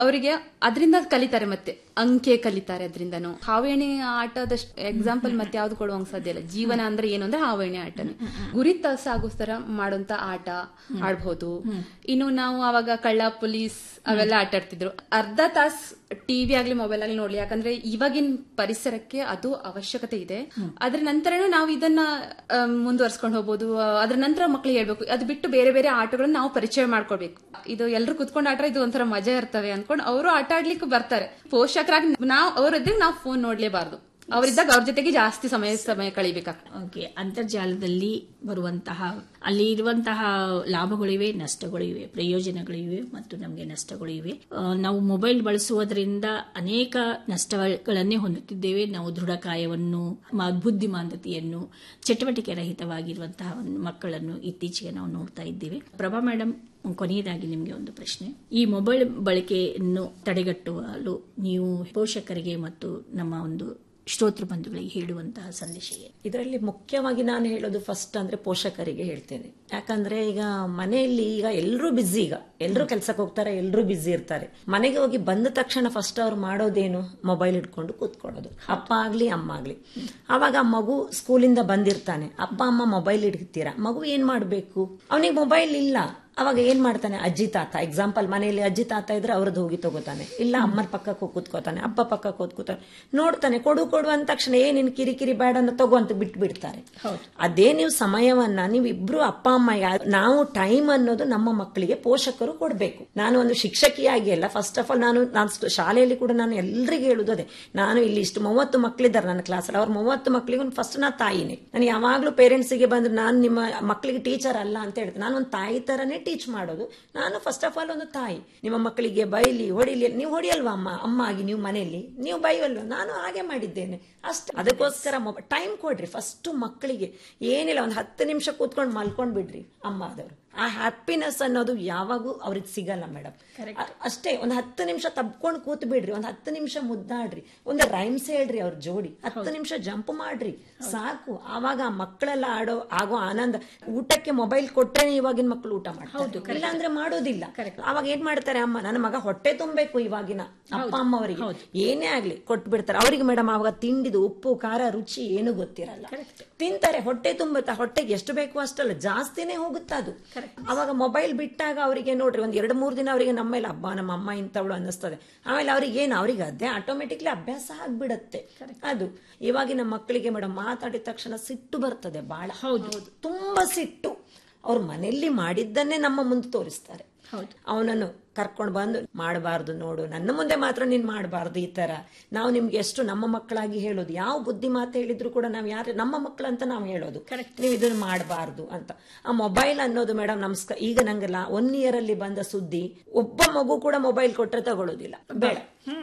ಅವರಿಗೆ ಅದರಿಂದ ಕಲಿತಾರೆ ಮತ್ತೆ ಅಂಕೆ ಕಲಿತಾರೆ ಅದರಿಂದನು ಹಾವೇಣಿ ಆಟದ ಎಕ್ಸಾಂಪಲ್ ಮತ್ತೆ ಯಾವ್ದು ಕೊಡುವಂಗ್ ಸಾಧ್ಯ ಇಲ್ಲ ಜೀವನ ಅಂದ್ರೆ ಏನು ಅಂದ್ರೆ ಹಾವೇಣಿ ಆಟನೇ ಗುರಿ ಸಾಗೋಸ್ಕರ ಮಾಡುವಂತ ಆಟ ಆಡ್ಬೋದು ಇನ್ನು ನಾವು ಅವಾಗ ಕಳ್ಳ ಪೊಲೀಸ್ ಅವೆಲ್ಲ ಆಟ ಆಡ್ತಿದ್ರು ಅರ್ಧ ತಾಸ್ ಟಿವಿ ಆಗ್ಲಿ ಮೊಬೈಲ್ ಆಗ್ಲಿ ನೋಡ್ಲಿ ಯಾಕಂದ್ರೆ ಇವಾಗಿನ ಪರಿಸರಕ್ಕೆ ಅದು ಅವಶ್ಯಕತೆ ಇದೆ ಅದ್ರ ನಂತರನೂ ನಾವು ಇದನ್ನ ಮುಂದುವರ್ಸ್ಕೊಂಡು ಹೋಗ್ಬೋದು ಅದ್ರ ನಂತರ ಮಕ್ಳಿಗೆ ಹೇಳ್ಬೇಕು ಅದು ಬಿಟ್ಟು ಬೇರೆ ಬೇರೆ ಆಟಗಳನ್ನ ನಾವು ಪರಿಚಯ ಮಾಡ್ಕೊಳ್ಬೇಕು ಇದು ಎಲ್ರು ಕುತ್ಕೊಂಡು ಆಟ ಇದು ಒಂಥರ ಮಜಾ ಇರ್ತವೆ ಅನ್ಕೊಂಡು ಅವರು ಆಟ ಆಡ್ಲಿಕ್ಕೆ ಬರ್ತಾರೆ ಪೋಷಕರಾಗಿ ನಾವು ಅವ್ರದ್ದೇ ನಾವು ಫೋನ್ ನೋಡ್ಲೇಬಾರ್ದು ಅವರಿದ್ದಾಗ ಅವ್ರ ಜೊತೆಗೆ ಜಾಸ್ತಿ ಸಮಯ ಸಮಯ ಕಳಿಬೇಕಾಗ್ತದೆ ಓಕೆ ಅಂತರ್ಜಾಲದಲ್ಲಿ ಬರುವಂತಹ ಅಲ್ಲಿ ಇರುವಂತಹ ಲಾಭಗಳಿವೆ ನಷ್ಟಗಳಿವೆ ಪ್ರಯೋಜನಗಳಿವೆ ಮತ್ತು ನಮಗೆ ನಷ್ಟಗಳಿವೆ ಆ, ನಾವು ಮೊಬೈಲ್ ಬಳಸುವುದರಿಂದ ಅನೇಕ ನಷ್ಟಗಳನ್ನೇ ಹೊಂದುತ್ತಿದ್ದೇವೆ ನಾವು ದೃಢಕಾಯವನ್ನು ಮ- ಬುದ್ಧಿಮಾಂದ್ಯತೆಯನ್ನು ಚಟುವಟಿಕೆ ರಹಿತವಾಗಿರುವಂತಹ ಒಂದು ಮಕ್ಕಳನ್ನು ಇತ್ತೀಚೆಗೆ ನಾವು ನೋಡ್ತಾ ಇದ್ದೇವೆ ಪ್ರಭಾ ಮೇಡಮ್ ಕೊನೆಯದಾಗಿ ನಿಮಗೆ ಒಂದು ಪ್ರಶ್ನೆ ಈ ಮೊಬೈಲ್ ಬಳಕೆಯನ್ನು ತಡೆಗಟ್ಟುವಲು ನೀವು ಪೋಷಕರಿಗೆ ಮತ್ತು ನಮ್ಮ ಒಂದು ಶ್ರೋತೃ ಬಂಧುಗಳಿಗೆ ಹೇಳುವಂತಹ ಸಂದೇಶ ಏನು ಇದರಲ್ಲಿ ಮುಖ್ಯವಾಗಿ ನಾನು ಹೇಳೋದು ಫಸ್ಟ್ ಅಂದ್ರೆ ಪೋಷಕರಿಗೆ ಹೇಳ್ತೇನೆ ಯಾಕಂದ್ರೆ ಈಗ ಮನೆಯಲ್ಲಿ ಈಗ ಎಲ್ಲರೂ ಬಿಸಿ ಈಗ ಎಲ್ಲರೂ ಕೆಲ್ಸಕ್ಕೆ ಹೋಗ್ತಾರೆ ಎಲ್ಲರೂ ಬಿಸಿ ಇರ್ತಾರೆ ಮನೆಗೆ ಹೋಗಿ ಬಂದ ತಕ್ಷಣ ಫಸ್ಟ್ ಅವ್ರು ಮಾಡೋದೇನು ಮೊಬೈಲ್ ಇಟ್ಕೊಂಡು ಕೂತ್ಕೊಳ್ಳೋದು ಅಪ್ಪ ಆಗ್ಲಿ ಅಮ್ಮ ಆಗ್ಲಿ ಆವಾಗ ಆ ಮಗು ಸ್ಕೂಲಿಂದ ಬಂದಿರ್ತಾನೆ ಅಪ್ಪ ಅಮ್ಮ ಮೊಬೈಲ್ ಇಡ್ತೀರಾ ಮಗು ಏನ್ ಮಾಡ್ಬೇಕು ಅವನಿಗೆ ಮೊಬೈಲ್ ಇಲ್ಲ ಅವಾಗ ಏನ್ ಮಾಡ್ತಾನೆ ಅಜ್ಜಿ ತಾತ ಎಕ್ಸಾಂಪಲ್ ಮನೆಯಲ್ಲಿ ಅಜ್ಜಿ ತಾತ ಇದ್ರೆ ಅವ್ರದ್ದು ಹೋಗಿ ತಗೋತಾನೆ ಇಲ್ಲ ಅಮ್ಮನ ಪಕ್ಕಕ್ಕೆ ಹೋಗಿ ಕೂತ್ಕೋತಾನೆ ಅಪ್ಪ ಪಕ್ಕಕ್ಕೆ ಹೋಗಿ ಕೂತಾನೆ ನೋಡ್ತಾನೆ ಕೊಡು ಕೊಡು ಅಂದ ತಕ್ಷಣ ಏ ನಿನ್ ಕಿರಿಕಿರಿ ಬೇಡ ಅಂತ ತಗೋ ಅಂತ ಬಿಟ್ಟು ಬಿಡ್ತಾರೆ ಅದೇ ನೀವು ಸಮಯವನ್ನ ನೀವು ಇಬ್ರು ಅಪ್ಪ ಅಮ್ಮ ಯಾ- ನಾವು ಟೈಮ್ ಅನ್ನೋದು ನಮ್ಮ ಮಕ್ಕಳಿಗೆ ಪೋಷಕರು ಕೊಡ್ಬೇಕು ನಾನು ಒಂದು ಶಿಕ್ಷಕಿಯಾಗಿ ಅಲ್ಲ ಫಸ್ಟ್ ಆಫ್ ಆಲ್ ನಾನು ನಾನು ಸ್ಟ್- ಶಾಲೆಯಲ್ಲಿ ಕೂಡ ನಾನು ಎಲ್ರಿಗೂ ಹೇಳುದು ಅದೇ ನಾನು ಇಲ್ಲಿ ಇಷ್ಟು ಮೂವತ್ತು ಮಕ್ಕಳಿದ್ದಾರೆ ನನ್ನ ಕ್ಲಾಸಲ್ಲಿ ಅವ್ರ ಮೂವತ್ತು ಮಕ್ಕಳಿಗೂ ಫಸ್ಟ್ ನಾ ತಾಯಿನೇ ನಾನು ಯಾವಾಗ್ಲೂ ಪೇರೆಂಟ್ಸಿಗೆ ಬಂದ್ರೆ ನಾನು ನಿಮ್ಮ ಮಕ್ಕಳಿಗೆ ಟೀಚರ್ ಅಲ್ಲ ಅಂತ ಹೇಳ್ತೇನೆ ನಾನು ಒಂದು ತಾಯಿ ತರನೇ ಟೀಚ್ ಮಾಡೋದು ನಾನು ಫಸ್ಟ್ ಆಫ್ ಆಲ್ ಒಂದು ತಾಯಿ ನಿಮ್ಮ ಮಕ್ಕಳಿಗೆ ಬೈಲಿ ಹೊಡಿಲಿ ನೀವು ಹೊಡಿಯಲ್ವಾ ಅಮ್ಮ ಅಮ್ಮ ಆಗಿ ನೀವು ಮನೆಯಲ್ಲಿ ನೀವು ಬೈವಲ್ವಾ ನಾನು ಹಾಗೆ ಮಾಡಿದ್ದೇನೆ ಅಷ್ಟೇ ಅದಕ್ಕೋಸ್ಕರ ಟೈಮ್ ಕೊಡ್ರಿ ಫಸ್ಟ್ ಮಕ್ಕಳಿಗೆ ಏನಿಲ್ಲ ಒಂದು ಹತ್ತು ನಿಮಿಷ ಕೂತ್ಕೊಂಡು ಮಲ್ಕೊಂಡ್ ಬಿಡ್ರಿ ಅಮ್ಮ ಆದವರು ಆ ಹ್ಯಾಪಿನೆಸ್ ಅನ್ನೋದು ಯಾವಾಗೂ ಅವ್ರಿಗೆ ಸಿಗಲ್ಲ ಮೇಡಮ್ ಅಷ್ಟೇ ಒಂದು ಹತ್ತು ನಿಮಿಷ ತಬ್ಕೊಂಡು ಕೂತ್ ಬಿಡ್ರಿ ಒಂದು ಹತ್ತು ನಿಮಿಷ ಮುದ್ದಾಡ್ರಿ ಒಂದು ರೈಮ್ಸ್ ಹೇಳ್ರಿ ಅವ್ರ ಜೋಡಿ ಹತ್ತು ನಿಮಿಷ ಜಂಪ್ ಮಾಡ್ರಿ ಸಾಕು ಆವಾಗ ಆ ಮಕ್ಕಳೆಲ್ಲ ಆಡೋ ಆಗೋ ಆನಂದ ಊಟಕ್ಕೆ ಮೊಬೈಲ್ ಕೊಟ್ರೇನೆ ಇವಾಗಿನ ಮಕ್ಕಳು ಊಟ ಮಾಡ್ತಾರೆ ಇಲ್ಲ ಅಂದ್ರೆ ಮಾಡೋದಿಲ್ಲ ಅವಾಗ ಏನ್ ಮಾಡ್ತಾರೆ ಅಮ್ಮ ನನ್ನ ಮಗ ಹೊಟ್ಟೆ ತುಂಬಬೇಕು ಇವಾಗಿನ ಅಪ್ಪ ಅಮ್ಮ ಅವರಿಗೆ ಏನೇ ಆಗ್ಲಿ ಕೊಟ್ಟು ಬಿಡ್ತಾರೆ ಅವರಿಗೆ ಮೇಡಮ್ ಅವಾಗ ತಿಂಡಿದು ಉಪ್ಪು ಖಾರ ರುಚಿ ಏನು ಗೊತ್ತಿರಲ್ಲ ತಿಂತಾರೆ ಹೊಟ್ಟೆ ತುಂಬುತ್ತಾ ಹೊಟ್ಟೆಗೆ ಎಷ್ಟು ಬೇಕು ಅಷ್ಟಲ್ಲ ಜಾಸ್ತಿನೇ ಹೋಗುತ್ತಾ ಅದು ಅವಾಗ ಮೊಬೈಲ್ ಬಿಟ್ಟಾಗ ಅವರಿಗೆ ನೋಡ್ರಿ ಒಂದ್ ಎರಡು ಮೂರು ದಿನ ಅವರಿಗೆ ನಮ್ಮ ಮೇಲೆ ಹಬ್ಬ ನಮ್ಮ ಅಮ್ಮ ಇಂಥವಳು ಅನ್ನಿಸ್ತದೆ ಆಮೇಲೆ ಅವ್ರಿಗೆ ಏನು ಅವ್ರಿಗೆ ಅದೇ ಆಟೋಮೆಟಿಕ್ಲಿ ಅಭ್ಯಾಸ ಆಗ್ಬಿಡತ್ತೆ ಅದು ಇವಾಗಿನ ಮಕ್ಕಳಿಗೆ ಮೇಡಮ್ ಮಾತಾಡಿದ ತಕ್ಷಣ ಸಿಟ್ಟು ಬರ್ತದೆ ಬಹಳ ಹೌದು ತುಂಬಾ ಸಿಟ್ಟು ಅವ್ರು ಮನೆಯಲ್ಲಿ ಮಾಡಿದ್ದನ್ನೇ ನಮ್ಮ ಮುಂದೆ ತೋರಿಸ್ತಾರೆ ಅವನನ್ನು ಕರ್ಕೊಂಡು ಬಂದು ಮಾಡಬಾರ್ದು ನೋಡು ನನ್ನ ಮುಂದೆ ಮಾತ್ರ ನೀನ್ ಮಾಡಬಾರ್ದು ಈ ತರ ನಾವು ನಿಮ್ಗೆ ಎಷ್ಟು ನಮ್ಮ ಮಕ್ಕಳಾಗಿ ಹೇಳೋದು ಯಾವ ಬುದ್ಧಿ ಮಾತು ಹೇಳಿದ್ರು ಕೂಡ ನಾವು ಯಾರು ನಮ್ಮ ಮಕ್ಕಳಂತ ನಾವು ಹೇಳೋದು ನೀವು ಇದನ್ನ ಮಾಡಬಾರ್ದು ಅಂತ ಆ ಮೊಬೈಲ್ ಅನ್ನೋದು ಮೇಡಮ್ ನಮಸ್ಕಾರ ಈಗ ನಂಗೆಲ್ಲ ಒನ್ ಇಯರ್ ಅಲ್ಲಿ ಬಂದ ಸುದ್ದಿ ಒಬ್ಬ ಮಗು ಕೂಡ ಮೊಬೈಲ್ ಕೊಟ್ರೆ ತಗೊಳ್ಳೋದಿಲ್ಲ ಬೇಡ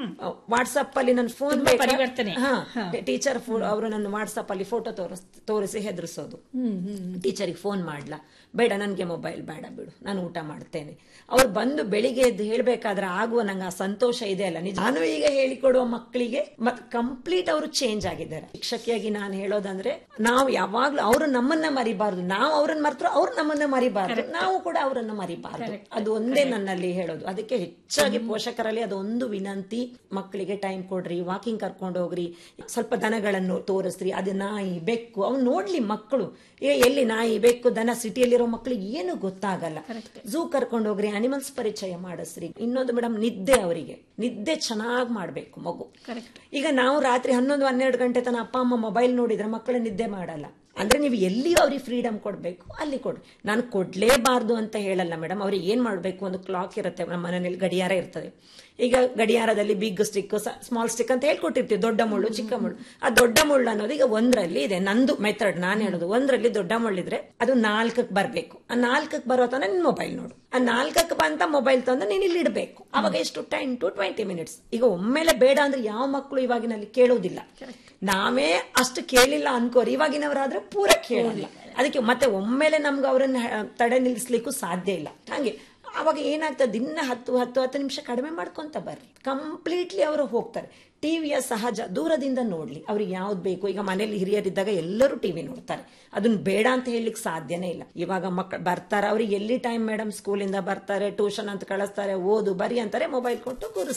ವಾಟ್ಸಪ್ ಅಲ್ಲಿ ನನ್ನ ಫೋನ್ ಪರಿವರ್ತನೆ. ಟೀಚರ್ ಅವರು ನನ್ನ ವಾಟ್ಸಪ್ ಅಲ್ಲಿ ಫೋಟೋ ತೋರಿಸ್ ತೋರಿಸಿ ಹೆದರ್ಸೋದು ಟೀಚರಿಗೆ ಫೋನ್ ಮಾಡ್ಲಾ ಬೇಡ ನನ್ಗೆ ಮೊಬೈಲ್ ಬೇಡ ಬಿಡು ನಾನು ಊಟ ಮಾಡ್ತೇನೆ ಅವ್ರು ಬಂದು ಬೆಳಿಗ್ಗೆ ಎದ್ದು ಹೇಳ್ಬೇಕಾದ್ರೆ ಆಗುವ ನಂಗೆ ಆ ಸಂತೋಷ ಇದೆ ಅಲ್ಲ ನಿಜ ನಾನು ಈಗ ಹೇಳಿಕೊಡುವ ಮಕ್ಕಳಿಗೆ ಮತ್ ಕಂಪ್ಲೀಟ್ ಅವರು ಚೇಂಜ್ ಆಗಿದ್ದಾರೆ ಶಿಕ್ಷಕಿಯಾಗಿ ನಾನು ಹೇಳೋದಂದ್ರೆ ನಾವು ಯಾವಾಗ್ಲೂ ಅವರು ನಮ್ಮನ್ನ ಮರಿಬಾರ್ದು ನಾವು ಅವ್ರನ್ನ ಮರ್ತರು ಅವ್ರು ನಮ್ಮನ್ನ ಮರಿಬಾರ್ದು ನಾವು ಕೂಡ ಅವರನ್ನ ಮರಿಬಾರ್ದು ಅದು ಒಂದೇ ನನ್ನಲ್ಲಿ ಹೇಳೋದು ಅದಕ್ಕೆ ಹೆಚ್ಚಾಗಿ ಪೋಷಕರಲ್ಲಿ ಅದೊಂದು ವಿನಂತಿ ಮಕ್ಕಳಿಗೆ ಟೈಮ್ ಕೊಡ್ರಿ ವಾಕಿಂಗ್ ಕರ್ಕೊಂಡು ಹೋಗ್ರಿ ಸ್ವಲ್ಪ ದನಗಳನ್ನು ತೋರಿಸ್ರಿ ಅದು ನಾಯಿ ಬೆಕ್ಕು ಅವ್ನು ನೋಡ್ಲಿ ಮಕ್ಕಳು ಏ ಎಲ್ಲಿ ನಾಯಿ ಬೆಕ್ಕು ದನ ಸಿಟಿಯಲ್ಲಿರೋ ಮಕ್ಕಳಿಗೆ ಏನು ಗೊತ್ತಾಗಲ್ಲ ಝೂ ಕರ್ಕೊಂಡು ಹೋಗ್ರಿ ಅನಿಮಲ್ಸ್ ಪರಿಚಯ ಮಾಡಿಸ್ರಿ ಇನ್ನೊಂದು ಮೇಡಮ್ ನಿದ್ದೆ ಅವರಿಗೆ ನಿದ್ದೆ ಚೆನ್ನಾಗಿ ಮಾಡ್ಬೇಕು ಮಗು ಈಗ ನಾವು ರಾತ್ರಿ ಹನ್ನೊಂದು ಹನ್ನೆರಡು ಗಂಟೆ ತನ ಅಪ್ಪ ಅಮ್ಮ ಮೊಬೈಲ್ ನೋಡಿದ್ರೆ ಮಕ್ಕಳು ನಿದ್ದೆ ಮಾಡಲ್ಲ ಅಂದ್ರೆ ನೀವು ಎಲ್ಲಿ ಅವ್ರಿಗೆ ಫ್ರೀಡಮ್ ಕೊಡ್ಬೇಕು ಅಲ್ಲಿ ಕೊಡ್ರಿ ನಾನು ಕೊಡ್ಲೇಬಾರ್ದು ಅಂತ ಹೇಳಲ್ಲ ಮೇಡಮ್ ಅವ್ರಿಗೆ ಏನ್ ಮಾಡ್ಬೇಕು ಒಂದು ಕ್ಲಾಕ್ ಇರುತ್ತೆ ನಮ್ಮ ಮನೆಯಲ್ಲಿ ಗಡಿಯಾರ ಇರ್ತದೆ ಈಗ ಗಡಿಯಾರದಲ್ಲಿ ಬಿಗ್ ಸ್ಟಿಕ್ ಸ್ಮಾಲ್ ಸ್ಟಿಕ್ ಅಂತ ಹೇಳ್ಕೊಟ್ಟಿರ್ತೀವಿ ದೊಡ್ಡ ಮುಳ್ಳು ಚಿಕ್ಕ ಮುಳ್ಳು ಆ ದೊಡ್ಡ ಮುಳ್ಳು ಅನ್ನೋದು ಈಗ ಒಂದ್ರಲ್ಲಿ ಇದೆ ನಂದು ಮೆಥಡ್ ನಾನು ಹೇಳೋದು ಒಂದ್ರಲ್ಲಿ ದೊಡ್ಡ ಮುಳ್ಳಿದ್ರೆ ಅದು ನಾಲ್ಕಕ್ಕೆ ಬರ್ಬೇಕು ಆ ನಾಲ್ಕಕ್ಕೆ ಬರೋ ತನ ನಿನ್ ಮೊಬೈಲ್ ನೋಡು ಆ ನಾಲ್ಕಕ್ಕೆ ಬಂತ ಮೊಬೈಲ್ ತಂದು ನೀನ್ ಇಲ್ಲಿ ಇಡಬೇಕು ಅವಾಗ ಎಷ್ಟು ಟೆನ್ ಟು ಟ್ವೆಂಟಿ ಮಿನಿಟ್ಸ್ ಈಗ ಒಮ್ಮೆಲೆ ಬೇಡ ಅಂದ್ರೆ ಯಾವ ಮಕ್ಕಳು ಇವಾಗಿನಲ್ಲಿ ಕೇಳೋದಿಲ್ಲ ನಾವೇ ಅಷ್ಟು ಕೇಳಿಲ್ಲ ಅನ್ಕೋರಿ ಇವಾಗಿನವರಾದ್ರೆ ಪೂರ ಕೇಳಲ್ಲ ಅದಕ್ಕೆ ಮತ್ತೆ ಒಮ್ಮೆಲೆ ನಮ್ಗೆ ಅವರನ್ನ ತಡೆ ನಿಲ್ಲಿಸ್ಲಿಕ್ಕೂ ಸಾಧ್ಯ ಇಲ್ಲ ಹಂಗೆ ಅವಾಗ ಏನಾಗ್ತದೆ ದಿನ ಹತ್ತು ಹತ್ತು ಹತ್ತು ನಿಮಿಷ ಕಡಿಮೆ ಮಾಡ್ಕೊಂತ ಬರ್ರಿ ಕಂಪ್ಲೀಟ್ಲಿ ಅವರು ಹೋಗ್ತಾರೆ ಟಿವಿಯ ಸಹಜ ದೂರದಿಂದ ನೋಡ್ಲಿ ಅವ್ರಿಗೆ ಯಾವ್ದು ಬೇಕು ಈಗ ಮನೇಲಿ ಹಿರಿಯರಿದ್ದಾಗ ಎಲ್ಲರೂ ಟಿವಿ ನೋಡ್ತಾರೆ ಅದನ್ನ ಬೇಡ ಅಂತ ಹೇಳಲಿಕ್ಕೆ ಸಾಧ್ಯನೇ ಇಲ್ಲ ಇವಾಗ ಮಕ್ಕಳು ಬರ್ತಾರೆ ಅವ್ರಿಗೆ ಎಲ್ಲಿ ಟೈಮ್ ಮೇಡಮ್ ಸ್ಕೂಲಿಂದ ಬರ್ತಾರೆ ಟ್ಯೂಷನ್ ಅಂತ ಕಳಿಸ್ತಾರೆ ಓದು ಬರಿ ಅಂತಾರೆ ಮೊಬೈಲ್ ಕೊಟ್ಟು ಕೂರಿಸ್ತಾರೆ